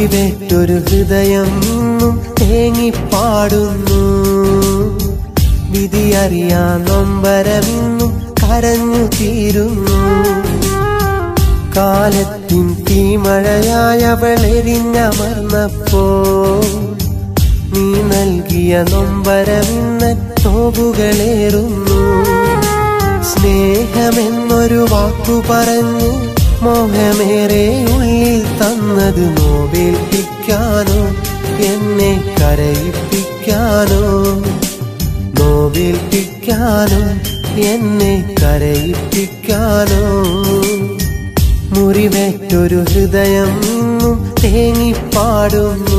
മുറിവേറ്റൊരു ഹൃദയം ഇന്നും തേങ്ങിപ്പാടുന്നു വിധിയറിയാ നൊമ്പരമിന്നും കരഞ്ഞു തീരുന്നു കാലത്തിൻ തീമഴയായവളെരിഞ്ഞമർന്നപ്പോ നീ നൽകിയ നൊമ്പരമിന്ന് നോവുകളേറുന്നു സ്നേഹമെന്നൊരു വാക്കു പറഞ്ഞ് മോഹമേറെ ഉള്ളിൽ തന്നത് നോവേൽപ്പിക്കാനോ എന്നെ കരയിപ്പിക്കാനോ നോവേൽപ്പിക്കാനോ എന്നെ കരയിപ്പിക്കാനോ മുറിവേറ്റൊരു ഹൃദയം ഇന്നും തേങ്ങിപ്പാടുന്നു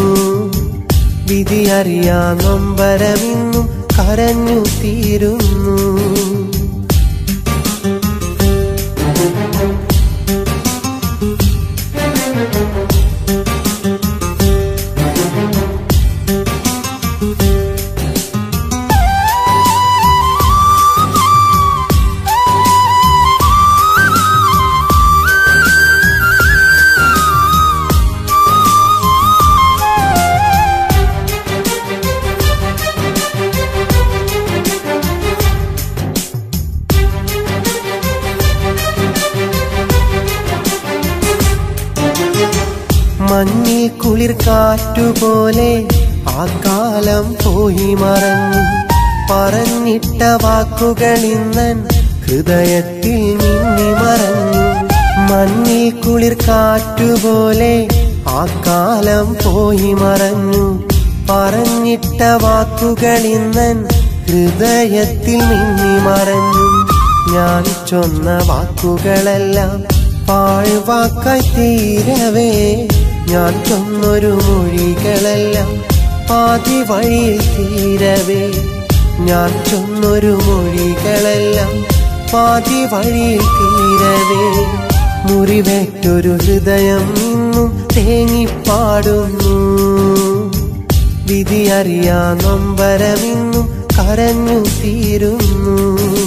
വിധിയറിയാ നൊമ്പരമിന്നും കരഞ്ഞു തീരുന്നു മഞ്ഞിൽ കുളിർ കാറ്റുപോലെ ആ കാലം പോയി മറഞ്ഞു പറഞ്ഞിട്ട വാക്കുകൾ ഇന്നൻ ഹൃദയത്തിൽ മിന്നി മറഞ്ഞു മഞ്ഞിൽ കുളിർ കാറ്റുപോലെ ആ കാലം പോയി മറഞ്ഞു പറഞ്ഞിട്ട വാക്കുകൾ ഇന്നൻ ഹൃദയത്തിൽ മിന്നി മറഞ്ഞു ഞാൻ ചൊന്ന വാക്കുകളെല്ലാം പാഴ്വാക്കായി തീരവേ ഞാൻ ചൊന്നൊരു മൊഴികളെല്ലാം പാതി വഴിയിൽ തീരവേ ഞാൻ ചൊന്നൊരു മൊഴികളെല്ലാം പാതി വഴിയിൽ തീരവേ മുറിവേറ്റൊരു ഹൃദയം ഇന്നും തേങ്ങിപ്പാടുന്നു വിധിയറിയാ നൊമ്പരമിന്നും കരഞ്ഞു തീരുന്നു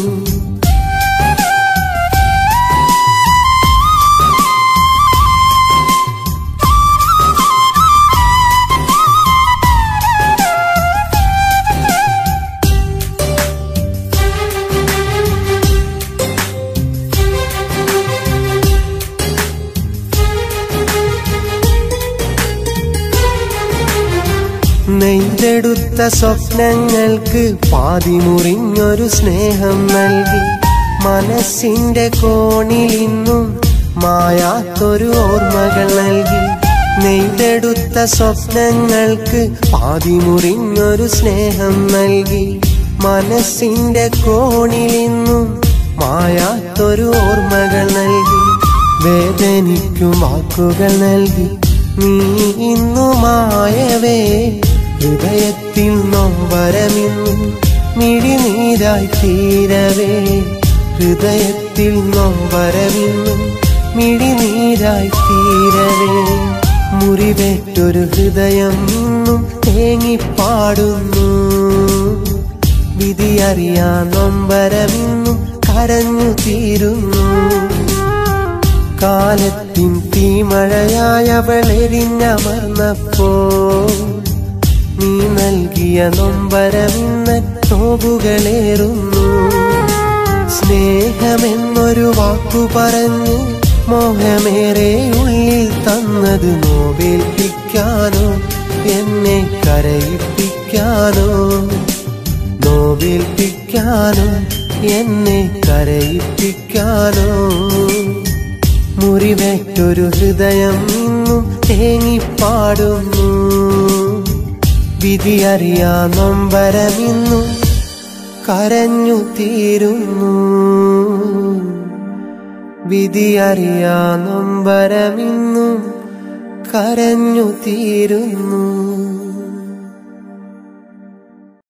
നെയ്തെടുത്ത സ്വപ്നങ്ങൾക്ക് പാതി മുറിഞ്ഞൊരു സ്നേഹം നൽകി മനസ്സിന്റെ കോണിൽ ഇന്നും മായാത്തൊരു ഓർമ്മകൾ നൽകി നെയ്തെടുത്ത സ്വപ്നങ്ങൾക്ക് പാതി മുറിഞ്ഞൊരു സ്നേഹം നൽകി മനസ്സിന്റെ കോണിൽ ഇന്നും മായാത്തൊരു ഓർമ്മകൾ നൽകി വേദനിക്കും വാക്കുകൾ നൽകി നീ ഇന്നുമായവേ ഹൃദയത്തിൽ നൊമ്പരമിന്നും മിഴിനീരായി തീരവേ ഹൃദയത്തിൽ നൊമ്പരമിന്നും മിഴിനീരായി തീരവേ മുറിവേറ്റൊരു ഹൃദയം ഇന്നും തേങ്ങിപ്പാടുന്നു വിധിയറിയാ നൊമ്പരമിന്നും കരഞ്ഞു തീരുന്നു കാലത്തിൻ തീമഴയായവളെരിഞ്ഞമർന്നപ്പോ നീ നൽകിയ നൊമ്പരമിന്ന് നോവുകളേറുന്നു സ്നേഹമെന്നൊരു വാക്കു പറഞ്ഞ് മോഹമേറെ ഉള്ളിൽ തന്നത് നോവേൽപ്പിക്കാനോ എന്നെ കരയിപ്പിക്കാനോ നോവേൽപ്പിക്കാനോ എന്നെ കരയിപ്പിക്കാനോ മുറിവേറ്റൊരു ഹൃദയം ഇന്നും തേങ്ങിപ്പാടുന്നു വിധിയറിയാ നൊമ്പരമിന്നും കരഞ്ഞു തീരുന്നു വിധിയറിയാ നൊമ്പരമിന്നും കരഞ്ഞു തീരുന്നു